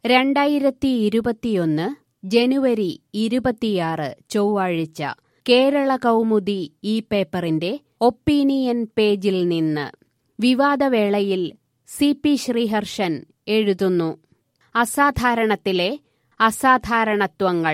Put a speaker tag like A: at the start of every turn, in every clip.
A: രണ്ടായിരത്തി ഇരുപത്തിയൊന്ന് ജനുവരി ഇരുപത്തിയാറ് ചൊവ്വാഴ്ച കേരള കൗമുദി ഈ പേപ്പറിന്റെ ഒപ്പീനിയൻ പേജിൽ നിന്ന് വിവാദവേളയിൽ സി പി ശ്രീഹർഷൻ എഴുതുന്നു അസാധാരണത്തിലെ അസാധാരണത്വങ്ങൾ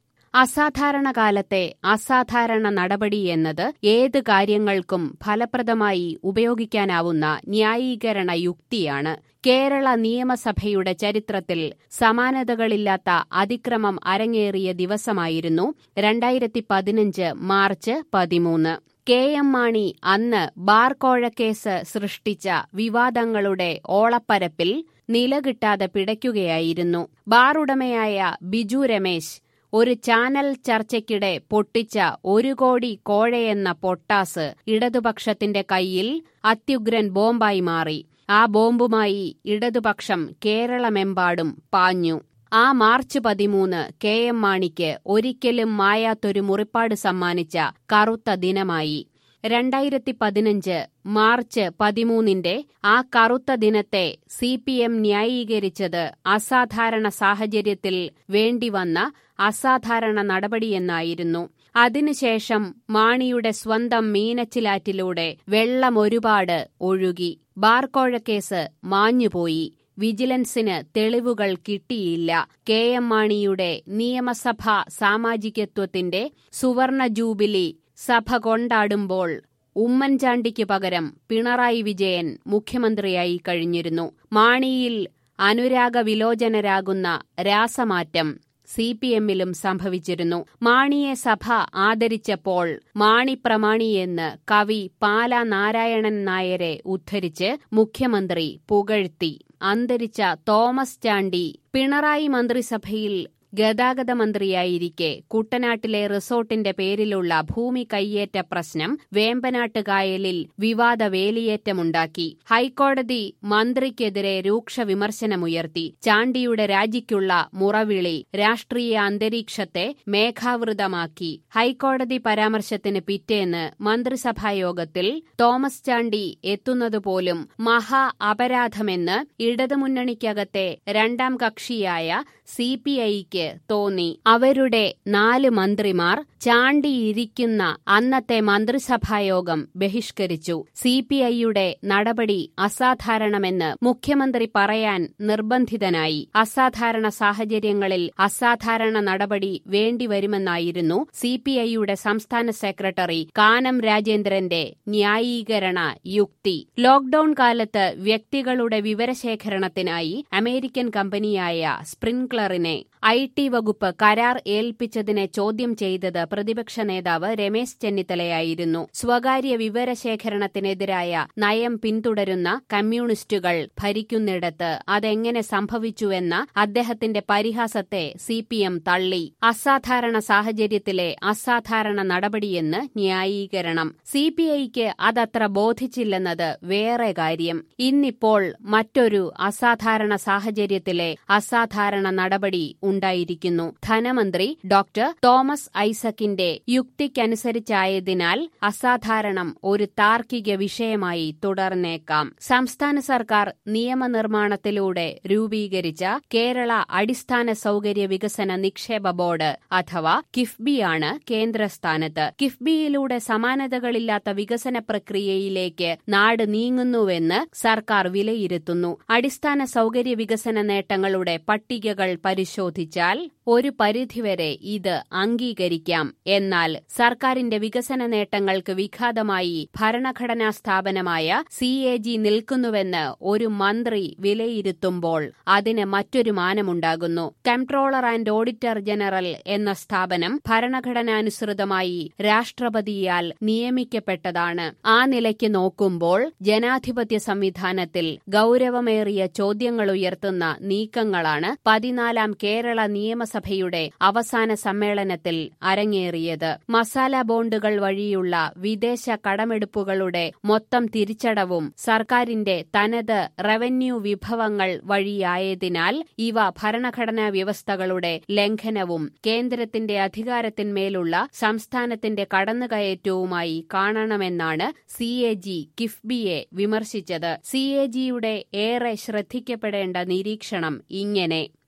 A: അസാധാരണ കാലത്തെ അസാധാരണ നടപടി എന്നത് ഏത് കാര്യങ്ങൾക്കും ഫലപ്രദമായി ഉപയോഗിക്കാനാവുന്ന ന്യായീകരണ യുക്തിയാണ് കേരള നിയമസഭയുടെ ചരിത്രത്തിൽ സമാനതകളില്ലാത്ത അതിക്രമം അരങ്ങേറിയ ദിവസമായിരുന്നു രണ്ടായിരത്തി പതിനഞ്ച് മാർച്ച് പതിമൂന്ന് കെ എം മാണി അന്ന് ബാർക്കോഴക്കേസ് സൃഷ്ടിച്ച വിവാദങ്ങളുടെ ഓളപ്പരപ്പിൽ നിലകിട്ടാതെ പിടയ്ക്കുകയായിരുന്നു ബാറുടമയായ ബിജു രമേശ് ഒരു ചാനൽ ചർച്ചയ്ക്കിടെ പൊട്ടിച്ച ഒരു കോടി കോഴയെന്ന പൊട്ടാസ് ഇടതുപക്ഷത്തിന്റെ കയ്യിൽ അത്യുഗ്രൻ ബോംബായി മാറി ആ ബോംബുമായി ഇടതുപക്ഷം കേരളമെമ്പാടും പാഞ്ഞു ആ മാർച്ച് പതിമൂന്ന് കെ എം മാണിക്ക് ഒരിക്കലും മായാത്തൊരു മുറിപ്പാട് സമ്മാനിച്ച കറുത്ത ദിനമായി രണ്ടായിരത്തി പതിനഞ്ച് മാർച്ച് പതിമൂന്നിന്റെ ആ കറുത്ത ദിനത്തെ സി പി എം ന്യായീകരിച്ചത് അസാധാരണ സാഹചര്യത്തിൽ വേണ്ടിവന്ന അസാധാരണ നടപടിയെന്നായിരുന്നു അതിനുശേഷം മാണിയുടെ സ്വന്തം മീനച്ചിലാറ്റിലൂടെ വെള്ളമൊരുപാട് ഒഴുകി ബാർക്കോഴക്കേസ് മാഞ്ഞുപോയി വിജിലൻസിന് തെളിവുകൾ കിട്ടിയില്ല കെ എം മാണിയുടെ നിയമസഭാ സാമാജികത്വത്തിന്റെ സുവർണ ജൂബിലി സഭ കൊണ്ടാടുമ്പോൾ ഉമ്മൻചാണ്ടിക്ക് പകരം പിണറായി വിജയൻ മുഖ്യമന്ത്രിയായി കഴിഞ്ഞിരുന്നു മാണിയിൽ അനുരാഗ വിലോചനരാകുന്ന രാസമാറ്റം സി പി എമ്മിലും സംഭവിച്ചിരുന്നു മാണിയെ സഭ ആദരിച്ചപ്പോൾ മാണി പ്രമാണിയെന്ന് കവി പാല നാരായണൻ നായരെ ഉദ്ധരിച്ച് മുഖ്യമന്ത്രി പുകഴ്ത്തി അന്തരിച്ച തോമസ് ചാണ്ടി പിണറായി മന്ത്രിസഭയിൽ ഗതാഗത മന്ത്രിയായിരിക്കെ കുട്ടനാട്ടിലെ റിസോർട്ടിന്റെ പേരിലുള്ള ഭൂമി കയ്യേറ്റ പ്രശ്നം വേമ്പനാട്ട് കായലിൽ വിവാദ വേലിയേറ്റമുണ്ടാക്കി ഹൈക്കോടതി മന്ത്രിക്കെതിരെ രൂക്ഷ വിമർശനമുയർത്തി ചാണ്ടിയുടെ രാജിക്കുള്ള മുറവിളി രാഷ്ട്രീയ അന്തരീക്ഷത്തെ മേഘാവൃതമാക്കി ഹൈക്കോടതി പരാമർശത്തിന് പിറ്റേന്ന് മന്ത്രിസഭായോഗത്തിൽ തോമസ് ചാണ്ടി എത്തുന്നതുപോലും മഹാ അപരാധമെന്ന് ഇടതുമുന്നണിക്കകത്തെ രണ്ടാം കക്ഷിയായ സി പി ഐക്ക് തോന്നി അവരുടെ നാല് മന്ത്രിമാർ ചാണ്ടിയിരിക്കുന്ന അന്നത്തെ മന്ത്രിസഭായോഗം ബഹിഷ്കരിച്ചു സി പി ഐയുടെ നടപടി അസാധാരണമെന്ന് മുഖ്യമന്ത്രി പറയാൻ നിർബന്ധിതനായി അസാധാരണ സാഹചര്യങ്ങളിൽ അസാധാരണ നടപടി വേണ്ടിവരുമെന്നായിരുന്നു സി പി ഐയുടെ സംസ്ഥാന സെക്രട്ടറി കാനം രാജേന്ദ്രന്റെ ന്യായീകരണ യുക്തി ലോക്ഡൌൺ കാലത്ത് വ്യക്തികളുടെ വിവരശേഖരണത്തിനായി അമേരിക്കൻ കമ്പനിയായ സ്പ്രിൻക്ലറിനെ ഐ ടി വകുപ്പ് കരാർ ഏൽപ്പിച്ചതിനെ ചോദ്യം ചെയ്തത് പ്രതിപക്ഷ നേതാവ് രമേശ് ചെന്നിത്തലയായിരുന്നു സ്വകാര്യ വിവരശേഖരണത്തിനെതിരായ നയം പിന്തുടരുന്ന കമ്മ്യൂണിസ്റ്റുകൾ ഭരിക്കുന്നിടത്ത് അതെങ്ങനെ സംഭവിച്ചുവെന്ന അദ്ദേഹത്തിന്റെ പരിഹാസത്തെ സി പി എം തള്ളി അസാധാരണ സാഹചര്യത്തിലെ അസാധാരണ നടപടിയെന്ന് ന്യായീകരണം സി പി ഐക്ക് അതത്ര ബോധിച്ചില്ലെന്നത് വേറെ കാര്യം ഇന്നിപ്പോൾ മറ്റൊരു അസാധാരണ സാഹചര്യത്തിലെ അസാധാരണ നടപടി ഉണ്ടായിരിക്കുന്നു ധനമന്ത്രി ഡോക്ടർ തോമസ് ഐസക്കിന്റെ യുക്തിക്കനുസരിച്ചായതിനാൽ അസാധാരണം ഒരു താർക്കിക വിഷയമായി തുടർന്നേക്കാം സംസ്ഥാന സർക്കാർ നിയമനിർമ്മാണത്തിലൂടെ രൂപീകരിച്ച കേരള അടിസ്ഥാന സൗകര്യ വികസന നിക്ഷേപ ബോർഡ് അഥവാ കിഫ്ബിയാണ് കേന്ദ്രസ്ഥാനത്ത് കിഫ്ബിയിലൂടെ സമാനതകളില്ലാത്ത വികസന പ്രക്രിയയിലേക്ക് നാട് നീങ്ങുന്നുവെന്ന് സർക്കാർ വിലയിരുത്തുന്നു അടിസ്ഥാന സൗകര്യ വികസന നേട്ടങ്ങളുടെ പട്ടികകൾ പരിശോധിച്ചാൽ ഒരു പരിധിവരെ ഇത് അംഗീകരിക്കാം എന്നാൽ സർക്കാരിന്റെ വികസന നേട്ടങ്ങൾക്ക് വിഘാതമായി ഭരണഘടനാ സ്ഥാപനമായ സി എ ജി നിൽക്കുന്നുവെന്ന് ഒരു മന്ത്രി വിലയിരുത്തുമ്പോൾ അതിന് മറ്റൊരു മാനമുണ്ടാകുന്നു കംട്രോളർ ആൻഡ് ഓഡിറ്റർ ജനറൽ എന്ന സ്ഥാപനം ഭരണഘടനാനുസൃതമായി രാഷ്ട്രപതിയാൽ നിയമിക്കപ്പെട്ടതാണ് ആ നിലയ്ക്ക് നോക്കുമ്പോൾ ജനാധിപത്യ സംവിധാനത്തിൽ ഗൌരവമേറിയ ചോദ്യങ്ങളുയർത്തുന്ന നീക്കങ്ങളാണ് പതിനാലാം കേരള നിയമസഭയുടെ അവസാന സമ്മേളനത്തിൽ അരങ്ങേറിയത് മസാല ബോണ്ടുകൾ വഴിയുള്ള വിദേശ കടമെടുപ്പുകളുടെ മൊത്തം തിരിച്ചടവും സർക്കാരിന്റെ തനത് റവന്യൂ വിഭവങ്ങൾ വഴിയായതിനാൽ ഇവ ഭരണഘടനാ വ്യവസ്ഥകളുടെ ലംഘനവും കേന്ദ്രത്തിന്റെ അധികാരത്തിന്മേലുള്ള സംസ്ഥാനത്തിന്റെ കടന്നുകയറ്റവുമായി കാണണമെന്നാണ് സി എ ജി കിഫ്ബിയെ വിമർശിച്ചത് സി എ ജിയുടെ ഏറെ ശ്രദ്ധിക്കപ്പെടേണ്ട നിരീക്ഷണം ഇങ്ങനെ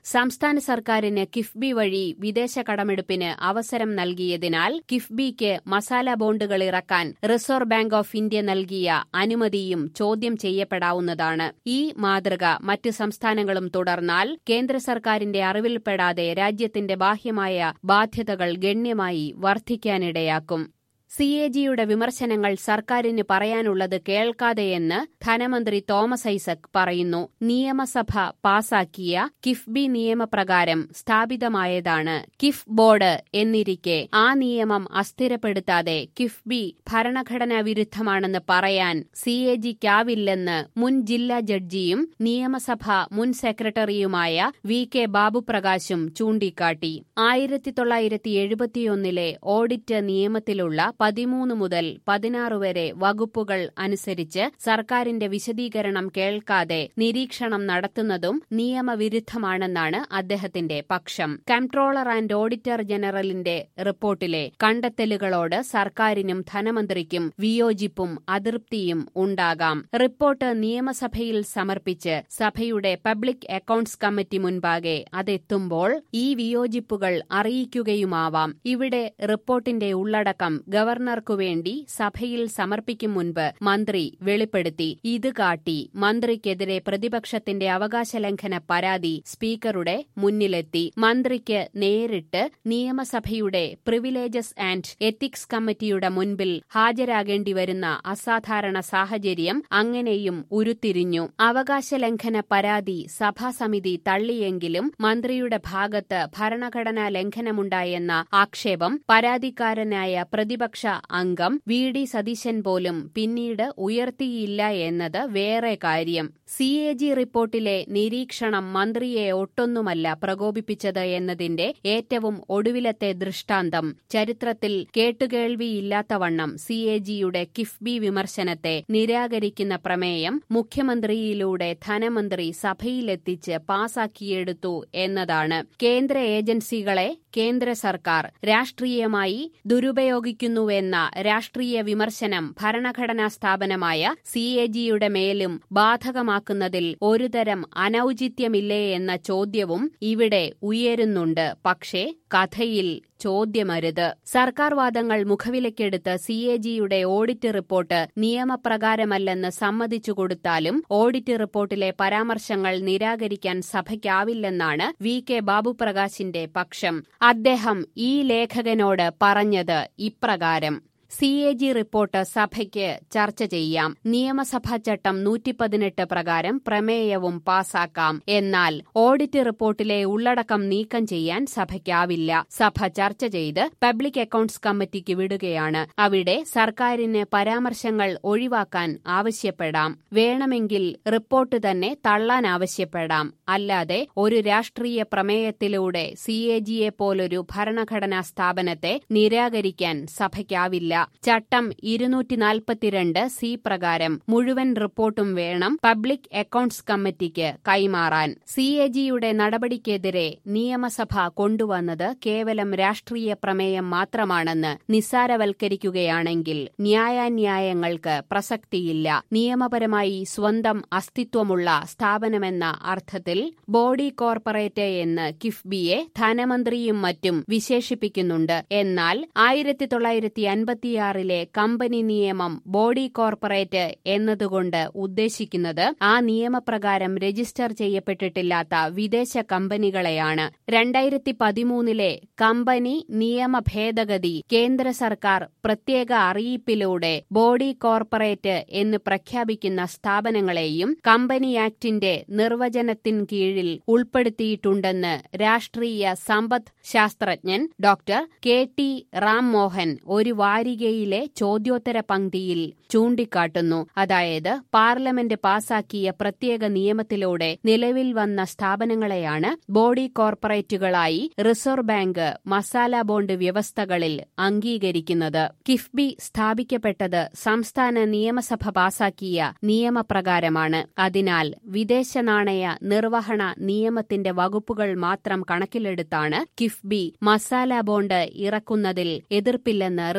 A: സംസ്ഥാന സർക്കാരിന് കിഫ്ബി വഴി വിദേശ കടമെടുപ്പിന് അവസരം നൽകിയതിനാൽ കിഫ്ബിക്ക് മസാല ബോണ്ടുകൾ ഇറക്കാൻ റിസർവ് ബാങ്ക് ഓഫ് ഇന്ത്യ നൽകിയ അനുമതിയും ചോദ്യം ചെയ്യപ്പെടാവുന്നതാണ് ഈ മാതൃക മറ്റ് സംസ്ഥാനങ്ങളും തുടർന്നാൽ കേന്ദ്ര സർക്കാരിന്റെ അറിവിൽപ്പെടാതെ രാജ്യത്തിന്റെ ബാഹ്യമായ ബാധ്യതകൾ ഗണ്യമായി വർദ്ധിക്കാനിടയാക്കും സി എ ജിയുടെ വിമർശനങ്ങൾ സർക്കാരിന് പറയാനുള്ളത് കേൾക്കാതെയെന്ന് ധനമന്ത്രി തോമസ് ഐസക് പറയുന്നു നിയമസഭ പാസാക്കിയ കിഫ്ബി നിയമപ്രകാരം സ്ഥാപിതമായതാണ് കിഫ് ബോർഡ് എന്നിരിക്കെ ആ നിയമം അസ്ഥിരപ്പെടുത്താതെ കിഫ്ബി ഭരണഘടനാ വിരുദ്ധമാണെന്ന് പറയാൻ സി എ ജിക്കാവില്ലെന്ന് മുൻ ജില്ലാ ജഡ്ജിയും നിയമസഭ മുൻ സെക്രട്ടറിയുമായ വി കെ ബാബുപ്രകാശും ചൂണ്ടിക്കാട്ടി ആയിരത്തി തൊള്ളായിരത്തി എഴുപത്തിയൊന്നിലെ ഓഡിറ്റ് നിയമത്തിലുള്ള പതിമൂന്ന് മുതൽ പതിനാറ് വരെ വകുപ്പുകൾ അനുസരിച്ച് സർക്കാരിന്റെ വിശദീകരണം കേൾക്കാതെ നിരീക്ഷണം നടത്തുന്നതും നിയമവിരുദ്ധമാണെന്നാണ് അദ്ദേഹത്തിന്റെ പക്ഷം കംട്രോളർ ആൻഡ് ഓഡിറ്റർ ജനറലിന്റെ റിപ്പോർട്ടിലെ കണ്ടെത്തലുകളോട് സർക്കാരിനും ധനമന്ത്രിക്കും വിയോജിപ്പും അതൃപ്തിയും ഉണ്ടാകാം റിപ്പോർട്ട് നിയമസഭയിൽ സമർപ്പിച്ച് സഭയുടെ പബ്ലിക് അക്കൌണ്ട്സ് കമ്മിറ്റി മുൻപാകെ അതെത്തുമ്പോൾ ഈ വിയോജിപ്പുകൾ അറിയിക്കുകയുമാവാം ഇവിടെ റിപ്പോർട്ടിന്റെ ഉള്ളടക്കം ഗവർണർക്കു വേണ്ടി സഭയിൽ സമർപ്പിക്കും മുൻപ് മന്ത്രി വെളിപ്പെടുത്തി ഇത് കാട്ടി മന്ത്രിക്കെതിരെ പ്രതിപക്ഷത്തിന്റെ അവകാശലംഘന പരാതി സ്പീക്കറുടെ മുന്നിലെത്തി മന്ത്രിക്ക് നേരിട്ട് നിയമസഭയുടെ പ്രിവിലേജസ് ആൻഡ് എത്തിക്സ് കമ്മിറ്റിയുടെ മുൻപിൽ ഹാജരാകേണ്ടി വരുന്ന അസാധാരണ സാഹചര്യം അങ്ങനെയും ഉരുത്തിരിഞ്ഞു അവകാശലംഘന പരാതി സഭാസമിതി തള്ളിയെങ്കിലും മന്ത്രിയുടെ ഭാഗത്ത് ഭരണഘടനാ ലംഘനമുണ്ടായെന്ന ആക്ഷേപം പരാതിക്കാരനായ പ്രതിപക്ഷ അംഗം വി ഡി സതീശൻ പോലും പിന്നീട് ഉയർത്തിയില്ല എന്നത് വേറെ കാര്യം സി എ ജി റിപ്പോർട്ടിലെ നിരീക്ഷണം മന്ത്രിയെ ഒട്ടൊന്നുമല്ല പ്രകോപിപ്പിച്ചത് എന്നതിന്റെ ഏറ്റവും ഒടുവിലത്തെ ദൃഷ്ടാന്തം ചരിത്രത്തിൽ കേട്ടുകേൾവിയില്ലാത്തവണ്ണം സി എ ജിയുടെ കിഫ്ബി വിമർശനത്തെ നിരാകരിക്കുന്ന പ്രമേയം മുഖ്യമന്ത്രിയിലൂടെ ധനമന്ത്രി സഭയിലെത്തിച്ച് പാസാക്കിയെടുത്തു എന്നതാണ് കേന്ദ്ര ഏജൻസികളെ കേന്ദ്ര സർക്കാർ രാഷ്ട്രീയമായി ദുരുപയോഗിക്കുന്നുവെന്ന രാഷ്ട്രീയ വിമർശനം ഭരണഘടനാ സ്ഥാപനമായ സി എ ജിയുടെ മേലും ബാധകമാക്കുന്നതിൽ ഒരുതരം അനൌചിത്യമില്ലേ എന്ന ചോദ്യവും ഇവിടെ ഉയരുന്നുണ്ട് പക്ഷേ കഥയിൽ ചോദ്യമരുത് സർക്കാർ വാദങ്ങൾ മുഖവിലക്കെടുത്ത് സി എ ജിയുടെ ഓഡിറ്റ് റിപ്പോർട്ട് നിയമപ്രകാരമല്ലെന്ന് സമ്മതിച്ചു കൊടുത്താലും ഓഡിറ്റ് റിപ്പോർട്ടിലെ പരാമർശങ്ങൾ നിരാകരിക്കാൻ സഭയ്ക്കാവില്ലെന്നാണ് വി കെ ബാബുപ്രകാശിന്റെ പക്ഷം അദ്ദേഹം ഈ ലേഖകനോട് പറഞ്ഞത് ഇപ്രകാരം സി എ ജി റിപ്പോർട്ട് സഭയ്ക്ക് ചർച്ച ചെയ്യാം നിയമസഭാ ചട്ടം നൂറ്റി പതിനെട്ട് പ്രകാരം പ്രമേയവും പാസാക്കാം എന്നാൽ ഓഡിറ്റ് റിപ്പോർട്ടിലെ ഉള്ളടക്കം നീക്കം ചെയ്യാൻ സഭയ്ക്കാവില്ല സഭ ചർച്ച ചെയ്ത് പബ്ലിക് അക്കൌണ്ട്സ് കമ്മിറ്റിക്ക് വിടുകയാണ് അവിടെ സർക്കാരിന് പരാമർശങ്ങൾ ഒഴിവാക്കാൻ ആവശ്യപ്പെടാം വേണമെങ്കിൽ റിപ്പോർട്ട് തന്നെ തള്ളാൻ ആവശ്യപ്പെടാം അല്ലാതെ ഒരു രാഷ്ട്രീയ പ്രമേയത്തിലൂടെ സി എ ജിയെ പോലൊരു ഭരണഘടനാ സ്ഥാപനത്തെ നിരാകരിക്കാൻ സഭയ്ക്കാവില്ല ചട്ടം ഇരുന്നൂറ്റി നാൽപ്പത്തിരണ്ട് സി പ്രകാരം മുഴുവൻ റിപ്പോർട്ടും വേണം പബ്ലിക് അക്കൌണ്ട്സ് കമ്മിറ്റിക്ക് കൈമാറാൻ സി എ ജിയുടെ നടപടിക്കെതിരെ നിയമസഭ കൊണ്ടുവന്നത് കേവലം രാഷ്ട്രീയ പ്രമേയം മാത്രമാണെന്ന് നിസ്സാരവൽക്കരിക്കുകയാണെങ്കിൽ ന്യായാന്യായങ്ങൾക്ക് പ്രസക്തിയില്ല നിയമപരമായി സ്വന്തം അസ്തിത്വമുള്ള സ്ഥാപനമെന്ന അർത്ഥത്തിൽ ബോഡി കോർപ്പറേറ്റ് എന്ന് കിഫ്ബിയെ ധനമന്ത്രിയും മറ്റും വിശേഷിപ്പിക്കുന്നുണ്ട് എന്നാൽ ആയിരത്തി തൊള്ളായിരത്തി അൻപത്തിയാറിലെ കമ്പനി നിയമം ബോഡി കോർപ്പറേറ്റ് എന്നതുകൊണ്ട് ഉദ്ദേശിക്കുന്നത് ആ നിയമപ്രകാരം രജിസ്റ്റർ ചെയ്യപ്പെട്ടിട്ടില്ലാത്ത വിദേശ കമ്പനികളെയാണ് രണ്ടായിരത്തി പതിമൂന്നിലെ കമ്പനി നിയമ ഭേദഗതി കേന്ദ്ര സർക്കാർ പ്രത്യേക അറിയിപ്പിലൂടെ ബോഡി കോർപ്പറേറ്റ് എന്ന് പ്രഖ്യാപിക്കുന്ന സ്ഥാപനങ്ങളെയും കമ്പനി ആക്ടിന്റെ നിർവചനത്തിൻ കീഴിൽ ഉൾപ്പെടുത്തിയിട്ടുണ്ടെന്ന് രാഷ്ട്രീയ സമ്പദ് ശാസ്ത്രജ്ഞൻ doctor K T Ram Mohan ഒരു വാരികയിലെ ചോദ്യോത്തര പങ്ക്തിയിൽ ചൂണ്ടിക്കാട്ടുന്നു അതായത് പാർലമെന്റ് പാസാക്കിയ പ്രത്യേക നിയമത്തിലൂടെ നിലവിൽ വന്ന സ്ഥാപനങ്ങളെയാണ് ബോഡി കോർപ്പറേറ്റുകളായി റിസർവ് ബാങ്ക് മസാല ബോണ്ട് വ്യവസ്ഥകളിൽ അംഗീകരിക്കുന്നത് കിഫ്ബി സ്ഥാപിക്കപ്പെട്ടത് സംസ്ഥാന നിയമസഭ പാസാക്കിയ നിയമപ്രകാരമാണ് അതിനാൽ വിദേശ നാണയ നിർവഹണ നിയമത്തിന്റെ വകുപ്പുകൾ മാത്രം കണക്കിലെടുത്താണ് കിഫ്ബി മസാല ബോണ്ട് ഇറക്കുന്നതിൽ എതിർപ്പില്ലെന്ന് റിസർവ് ബാങ്ക്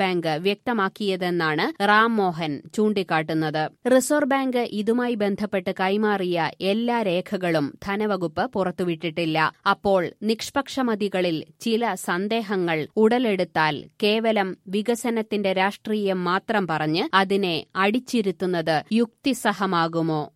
A: ബാങ്ക് വ്യക്തമാക്കിയതെന്നാണ് റാം മോഹൻ ചൂണ്ടിക്കാട്ടുന്നത് റിസർവ് ബാങ്ക് ഇതുമായി ബന്ധപ്പെട്ട് കൈമാറിയ എല്ലാ രേഖകളും ധനവകുപ്പ് പുറത്തുവിട്ടിട്ടില്ല അപ്പോൾ നിഷ്പക്ഷമതികളിൽ ചില സന്ദേഹങ്ങൾ ഉടലെടുത്താൽ കേവലം വികസനത്തിന്റെ രാഷ്ട്രീയം മാത്രം പറഞ്ഞ് അതിനെ അടിച്ചിരുത്തുന്നത് യുക്തിസഹമാകുമോ